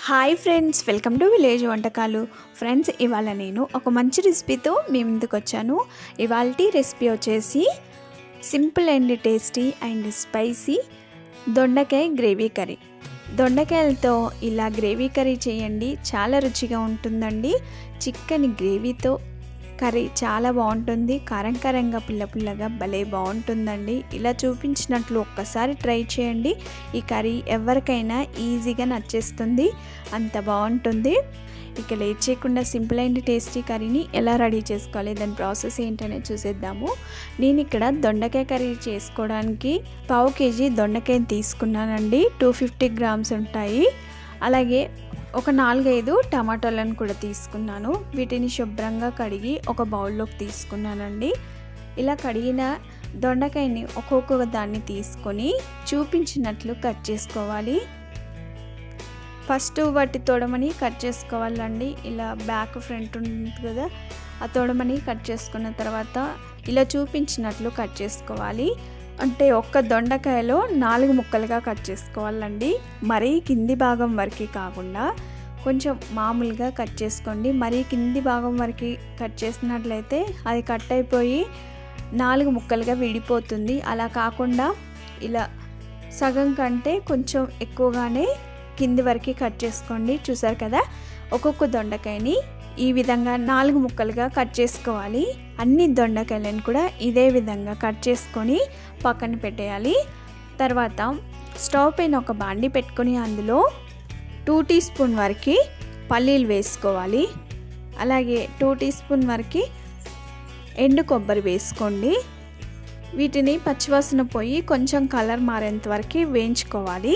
hi friends welcome to village వంటకాలు friends ఇవాళ నేను ఒక మంచి రెసిపీతో మీ ముందుకు వచ్చాను ఇవాళ రెసిపీ వచ్చేసి simple and tasty and spicy దొండకాయ గ్రేవీ కర్రీ దొండకాయలతో ఇలా గ్రేవీ కర్రీ చేయండి చాలా రుచిగా ఉంటుందండి చిక్కని గ్రేవీతో కర్రీ చాలా బాగుంటుంది కారం కారంగా పుల్ల పుల్లగా భలే బాగుంటుందండి ఇలా చూపించినట్లు ఒక్కసారి ట్రై చేయండి ఈ కర్రీ ఎవరికైనా ఈజీగా నచ్చేస్తుంది అంత బాగుంటుంది ఇక లేట్ చేయకుండా సింపుల్ అండ్ టేస్టీ కర్రీని ఎలా రెడీ చేసుకోవాలి దాని ప్రాసెస్ ఏంటనేది చూసేద్దాము నేను ఇక్కడ దొండకాయ కర్రీ చేసుకోవడానికి పావు కేజీ దొండకాయ తీసుకున్నానండి టూ ఫిఫ్టీ గ్రామ్స్ ఉంటాయి అలాగే ఒక నాలుగైదు టమాటాలను కూడా తీసుకున్నాను వీటిని శుభ్రంగా కడిగి ఒక బౌల్లోకి తీసుకున్నానండి ఇలా కడిగిన దొండకాయని ఒక్కొక్క దాన్ని తీసుకొని చూపించినట్లు కట్ చేసుకోవాలి ఫస్ట్ వాటి తొడమని కట్ చేసుకోవాలండి ఇలా బ్యాక్ ఫ్రంట్ ఉంటుంది కదా ఆ తొడమని కట్ చేసుకున్న తర్వాత ఇలా చూపించినట్లు కట్ చేసుకోవాలి అంటే ఒక్క దొండకాయలో నాలుగు ముక్కలుగా కట్ చేసుకోవాలండి మరీ కింది భాగం వరకు కాకుండా కొంచెం మామూలుగా కట్ చేసుకోండి మరీ కింది భాగం వరకు కట్ చేసినట్లయితే అది కట్ అయిపోయి నాలుగు ముక్కలుగా విడిపోతుంది అలా కాకుండా ఇలా సగం కంటే కొంచెం ఎక్కువగానే కింది వరకు కట్ చేసుకోండి చూసారు కదా ఒక్కొక్క దొండకాయని ఈ విధంగా నాలుగు ముక్కలుగా కట్ చేసుకోవాలి అన్ని దొండకాయలను కూడా ఇదే విధంగా కట్ చేసుకొని పక్కన పెట్టేయాలి తర్వాత స్టవ్ పైన ఒక బాండి పెట్టుకొని అందులో టూ టీ స్పూన్ వరకు పల్లీలు వేసుకోవాలి అలాగే టూ టీ స్పూన్ వరకు ఎండు కొబ్బరి వేసుకోండి వీటిని పచ్చివాసన పోయి కొంచెం కలర్ మారేంత వరకు వేయించుకోవాలి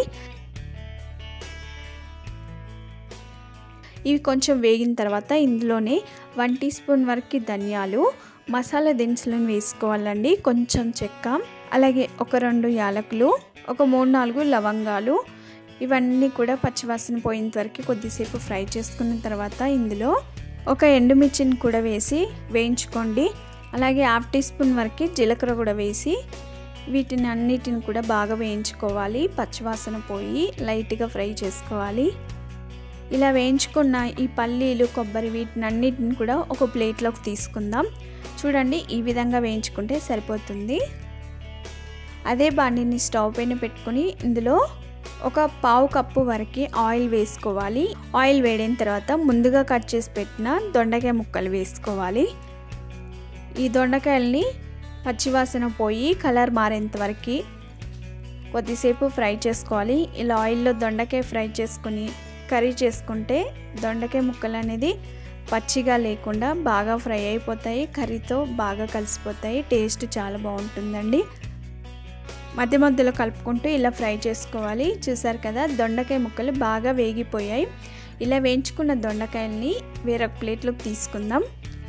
ఇవి కొంచెం వేగిన తర్వాత ఇందులోనే వన్ టీ స్పూన్ వరకు ధనియాలు మసాలా దినుసులను వేసుకోవాలండి కొంచెం చెక్క అలాగే ఒక రెండు యాలకులు ఒక మూడు నాలుగు లవంగాలు ఇవన్నీ కూడా పచ్చివాసన పోయేంత వరకు కొద్దిసేపు ఫ్రై చేసుకున్న తర్వాత ఇందులో ఒక ఎండుమిర్చిని కూడా వేసి వేయించుకోండి అలాగే హాఫ్ టీ స్పూన్ వరకు జీలకర్ర కూడా వేసి వీటిని అన్నిటిని కూడా బాగా వేయించుకోవాలి పచ్చివాసన పోయి లైట్గా ఫ్రై చేసుకోవాలి ఇలా వేయించుకున్న ఈ పల్లీలు కొబ్బరి వీటిని అన్నిటిని కూడా ఒక ప్లేట్లోకి తీసుకుందాం చూడండి ఈ విధంగా వేయించుకుంటే సరిపోతుంది అదే బాండిని స్టవ్ పైన పెట్టుకొని ఇందులో ఒక పావు కప్పు వరకు ఆయిల్ వేసుకోవాలి ఆయిల్ వేడిన తర్వాత ముందుగా కట్ చేసి పెట్టిన దొండకాయ ముక్కలు వేసుకోవాలి ఈ దొండకాయల్ని పచ్చివాసన పోయి కలర్ మారేంత వరకు కొద్దిసేపు ఫ్రై చేసుకోవాలి ఇలా ఆయిల్లో దొండకాయ ఫ్రై చేసుకొని కర్రీ చేసుకుంటే దొండకాయ ముక్కలు అనేది పచ్చిగా లేకుండా బాగా ఫ్రై అయిపోతాయి కర్రీతో బాగా కలిసిపోతాయి టేస్ట్ చాలా బాగుంటుందండి మధ్య మధ్యలో కలుపుకుంటూ ఇలా ఫ్రై చేసుకోవాలి చూసారు కదా దొండకాయ ముక్కలు బాగా వేగిపోయాయి ఇలా వేయించుకున్న దొండకాయల్ని వేరొక ప్లేట్లోకి తీసుకుందాం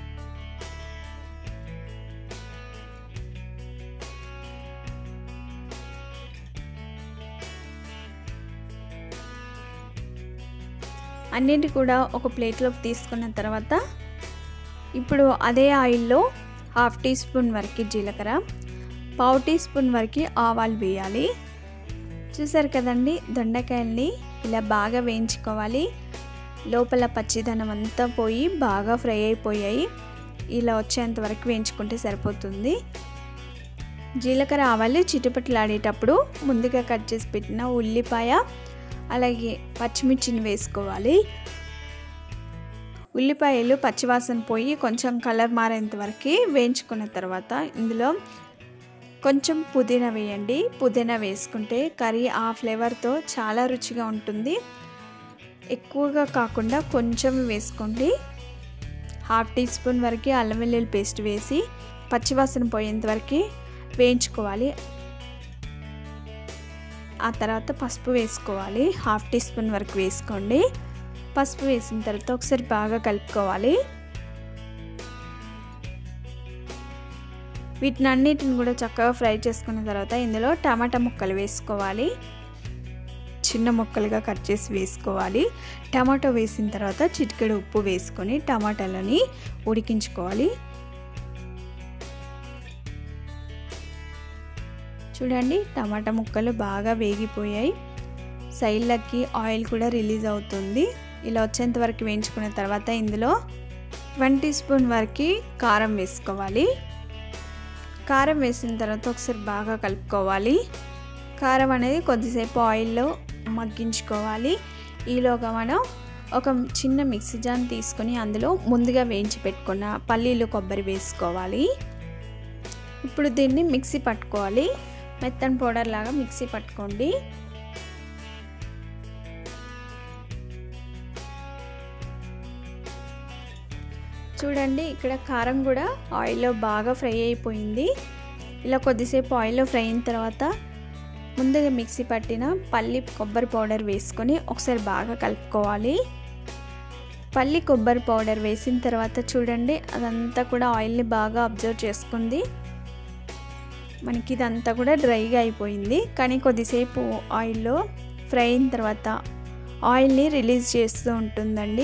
అన్నిటి కూడా ఒక ప్లేట్లోకి తీసుకున్న తర్వాత ఇప్పుడు అదే ఆయిల్లో హాఫ్ టీ స్పూన్ వరకు జీలకర్ర పావు టీ స్పూన్ వరకు ఆవాలు వేయాలి చూసారు కదండి దొండకాయల్ని ఇలా బాగా వేయించుకోవాలి లోపల పచ్చిదనం అంతా పోయి బాగా ఫ్రై అయిపోయాయి ఇలా వచ్చేంత వరకు వేయించుకుంటే సరిపోతుంది జీలకర్ర ఆవాలు చిటుపట్లాడేటప్పుడు ముందుగా కట్ చేసి పెట్టిన ఉల్లిపాయ అలాగే పచ్చిమిర్చిని వేసుకోవాలి ఉల్లిపాయలు పచ్చివాసన పోయి కొంచెం కలర్ మారేంత వరకు వేయించుకున్న తర్వాత ఇందులో కొంచెం పుదీనా వేయండి పుదీనా వేసుకుంటే కర్రీ ఆ ఫ్లేవర్తో చాలా రుచిగా ఉంటుంది ఎక్కువగా కాకుండా కొంచెం వేసుకోండి హాఫ్ టీ స్పూన్ వరకు అల్లం వెల్లుల్లి పేస్ట్ వేసి పచ్చివాసన పోయేంత వరకు వేయించుకోవాలి ఆ తర్వాత పసుపు వేసుకోవాలి హాఫ్ టీ స్పూన్ వరకు వేసుకోండి పసుపు వేసిన తర్వాత ఒకసారి బాగా కలుపుకోవాలి వీటిని అన్నిటిని కూడా చక్కగా ఫ్రై చేసుకున్న తర్వాత ఇందులో టమాటా ముక్కలు వేసుకోవాలి చిన్న ముక్కలుగా కట్ చేసి వేసుకోవాలి టమాటో వేసిన తర్వాత చిటికెడు ఉప్పు వేసుకొని టమాటాలని ఉడికించుకోవాలి చూడండి టమాటా ముక్కలు బాగా వేగిపోయాయి సైడ్లకి ఆయిల్ కూడా రిలీజ్ అవుతుంది ఇలా వచ్చేంత వరకు వేయించుకున్న తర్వాత ఇందులో వన్ టీ స్పూన్ వరకు కారం వేసుకోవాలి కారం వేసిన తర్వాత ఒకసారి బాగా కలుపుకోవాలి కారం అనేది కొద్దిసేపు ఆయిల్లో మగ్గించుకోవాలి ఈలోగా మనం ఒక చిన్న మిక్సీ జాన్ తీసుకొని అందులో ముందుగా వేయించి పెట్టుకున్న పల్లీలు కొబ్బరి వేసుకోవాలి ఇప్పుడు దీన్ని మిక్సీ పట్టుకోవాలి మెత్తని పౌడర్ లాగా మిక్సీ పట్టుకోండి చూడండి ఇక్కడ కారం కూడా ఆయిల్లో బాగా ఫ్రై అయిపోయింది ఇలా కొద్దిసేపు ఆయిల్లో ఫ్రై అయిన తర్వాత ముందుగా మిక్సీ పట్టిన పల్లి కొబ్బరి పౌడర్ వేసుకొని ఒకసారి బాగా కలుపుకోవాలి పల్లి కొబ్బరి పౌడర్ వేసిన తర్వాత చూడండి అదంతా కూడా ఆయిల్ని బాగా అబ్జర్వ్ చేసుకుంది మనకి ఇదంతా కూడా డ్రైగా అయిపోయింది కానీ కొద్దిసేపు ఆయిల్లో ఫ్రై అయిన తర్వాత ఆయిల్ని రిలీజ్ చేస్తూ ఉంటుందండి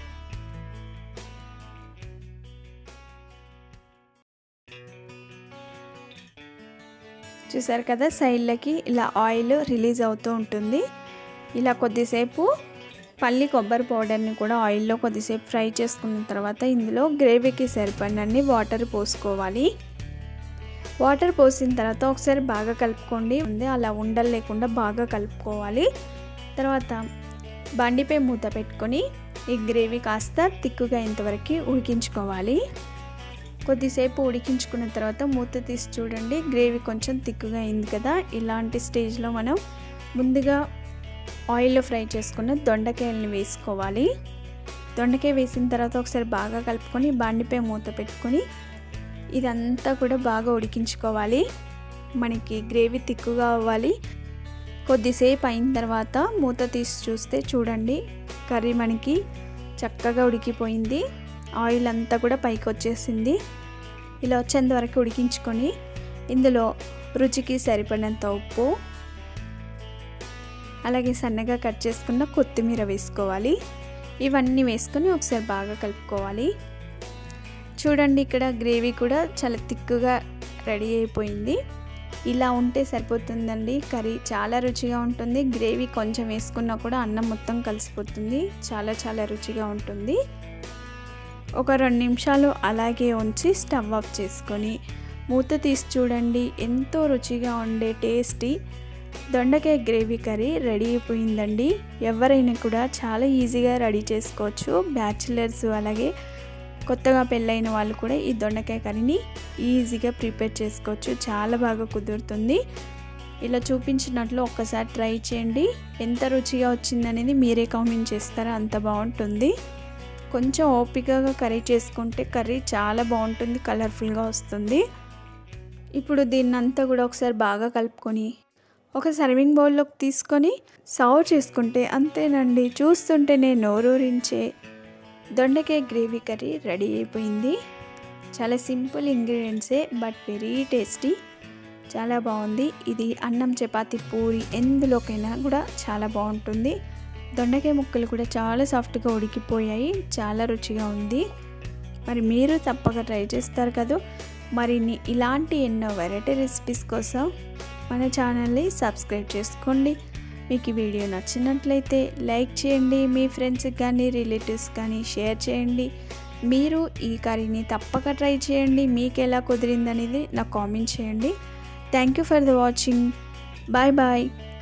చూసారు కదా సైడ్లకి ఇలా ఆయిల్ రిలీజ్ అవుతూ ఉంటుంది ఇలా కొద్దిసేపు పల్లి కొబ్బరి పౌడర్ని కూడా ఆయిల్లో కొద్దిసేపు ఫ్రై చేసుకున్న తర్వాత ఇందులో గ్రేవీకి సరిపడినన్ని వాటర్ పోసుకోవాలి వాటర్ పోసిన తర్వాత ఒకసారి బాగా కలుపుకోండి ఉంది అలా ఉండలు లేకుండా బాగా కలుపుకోవాలి తర్వాత బండిపై మూత పెట్టుకొని ఈ గ్రేవీ కాస్త తిక్కుగా ఇంతవరకు ఉడికించుకోవాలి కొద్దిసేపు ఉడికించుకున్న తర్వాత మూత తీసి చూడండి గ్రేవీ కొంచెం తిక్కుగా అయింది కదా ఇలాంటి స్టేజ్లో మనం ముందుగా ఆయిల్లో ఫ్రై చేసుకున్న దొండకాయలని వేసుకోవాలి దొండకాయ వేసిన తర్వాత ఒకసారి బాగా కలుపుకొని బండిపై మూత పెట్టుకొని ఇదంతా కూడా బాగా ఉడికించుకోవాలి మనకి గ్రేవీ తిక్కుగా అవ్వాలి కొద్దిసేపు అయిన తర్వాత మూత తీసి చూస్తే చూడండి కర్రీ మనకి చక్కగా ఉడికిపోయింది ఆయిల్ అంతా కూడా పైకి వచ్చేసింది ఇలా వచ్చేంత వరకు ఉడికించుకొని ఇందులో రుచికి సరిపడినంత ఉప్పు అలాగే సన్నగా కట్ చేసుకున్న కొత్తిమీర వేసుకోవాలి ఇవన్నీ వేసుకొని ఒకసారి బాగా కలుపుకోవాలి చూడండి ఇక్కడ గ్రేవీ కూడా చాలా తిక్కుగా రెడీ అయిపోయింది ఇలా ఉంటే సరిపోతుందండి కర్రీ చాలా రుచిగా ఉంటుంది గ్రేవీ కొంచెం వేసుకున్నా కూడా అన్నం మొత్తం కలిసిపోతుంది చాలా చాలా రుచిగా ఉంటుంది ఒక రెండు నిమిషాలు అలాగే ఉంచి స్టవ్ ఆఫ్ చేసుకొని మూత తీసి చూడండి ఎంతో రుచిగా ఉండే టేస్టీ దొండకాయ గ్రేవీ కర్రీ రెడీ అయిపోయిందండి ఎవరైనా కూడా చాలా ఈజీగా రెడీ చేసుకోవచ్చు బ్యాచిలర్స్ అలాగే కొత్తగా పెళ్ళైన వాళ్ళు కూడా ఈ దొండకాయ కర్రీని ఈజీగా ప్రిపేర్ చేసుకోవచ్చు చాలా బాగా కుదురుతుంది ఇలా చూపించినట్లు ఒక్కసారి ట్రై చేయండి ఎంత రుచిగా వచ్చిందనేది మీరే కామెంట్ చేస్తారా అంత బాగుంటుంది కొంచెం ఓపికగా కర్రీ చేసుకుంటే కర్రీ చాలా బాగుంటుంది కలర్ఫుల్గా వస్తుంది ఇప్పుడు దీన్నంతా కూడా ఒకసారి బాగా కలుపుకొని ఒక సర్వింగ్ బౌల్లోకి తీసుకొని సర్వ్ చేసుకుంటే అంతేనండి చూస్తుంటేనే నోరూరించే దొండకాయ గ్రేవీ కర్రీ రెడీ అయిపోయింది చాలా సింపుల్ ఇంగ్రీడియంట్సే బట్ వెరీ టేస్టీ చాలా బాగుంది ఇది అన్నం చపాతి పూరి ఎందులోకైనా కూడా చాలా బాగుంటుంది దొండకాయ ముక్కలు కూడా చాలా సాఫ్ట్గా ఉడికిపోయాయి చాలా రుచిగా ఉంది మరి మీరు తప్పక ట్రై చేస్తారు కదా మరిన్ని ఇలాంటి ఎన్నో వెరైటీ రెసిపీస్ కోసం మన ఛానల్ని సబ్స్క్రైబ్ చేసుకోండి మీకు ఈ వీడియో నచ్చినట్లయితే లైక్ చేయండి మీ ఫ్రెండ్స్కి కానీ రిలేటివ్స్ కానీ షేర్ చేయండి మీరు ఈ కర్రీని తప్పక ట్రై చేయండి మీకు ఎలా కుదిరింది అనేది నాకు కామెంట్ చేయండి thank you for the watching bye bye